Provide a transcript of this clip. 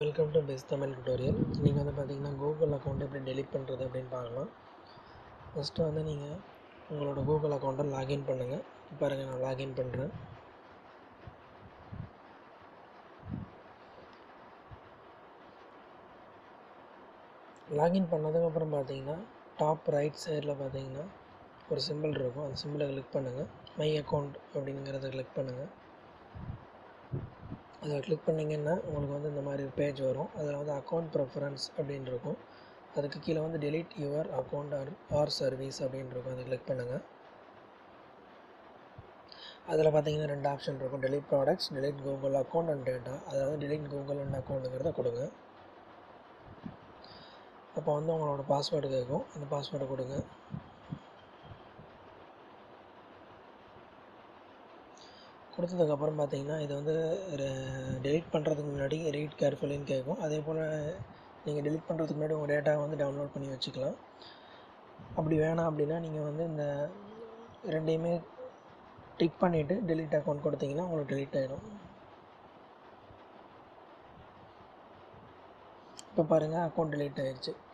welcome to best Tamil tutorial இன்றைக்கி வந்து பார்த்தீங்கன்னா கூகுள் அக்கௌண்ட் எப்படி டெலிட் பண்ணுறது அப்படின்னு பார்க்கலாம் ஃபஸ்ட்டு வந்து நீங்கள் உங்களோட கூகுள் அக்கௌண்ட்டை லாகின் பண்ணுங்கள் பாருங்கள் நான் லாகின் பண்ணுறேன் லாகின் பண்ணதுக்கப்புறம் பார்த்தீங்கன்னா டாப் ரைட் சைடில் பார்த்தீங்கன்னா ஒரு சிம்பிள் இருக்கும் அந்த சிம்பிளை கிளிக் பண்ணுங்கள் மை அக்கௌண்ட் அப்படிங்கிறத கிளிக் பண்ணுங்கள் அதை கிளிக் பண்ணிங்கன்னா உங்களுக்கு வந்து இந்த மாதிரி பேஜ் வரும் அதில் வந்து அக்கௌண்ட் ப்ரிஃபரன்ஸ் அப்படின்னு இருக்கும் அதுக்கு கீழே வந்து delete your account or or service அப்படின்னு இருக்கும் அதை கிளிக் பண்ணுங்கள் அதில் பார்த்தீங்கன்னா ரெண்டு ஆப்ஷன் இருக்கும் delete products delete Google account and data அதாவது டெலிட் கூகுள் அண்ட் அக்கௌண்ட்டுங்கிறத கொடுங்க அப்போ வந்து உங்களோட பாஸ்வேர்டு கேட்கும் அந்த பாஸ்வேர்டை கொடுங்க கொடுத்ததுக்கப்புறம் பார்த்தீங்கன்னா இது வந்து டெலிட் பண்ணுறதுக்கு முன்னாடி ரீட் கேர்ஃபுல்லின்னு கேட்கும் அதே போல் நீங்கள் டெலிட் பண்ணுறதுக்கு முன்னாடி உங்கள் டேட்டாவை வந்து டவுன்லோட் பண்ணி வச்சுக்கலாம் அப்படி வேணாம் அப்படின்னா நீங்கள் வந்து இந்த ரெண்டையுமே டிக் பண்ணிவிட்டு டெலிட் அக்கௌண்ட் கொடுத்தீங்கன்னா உங்களுக்கு டெலிட் ஆகிடும் இப்போ பாருங்கள் அக்கௌண்ட் டெலிட் ஆகிடுச்சு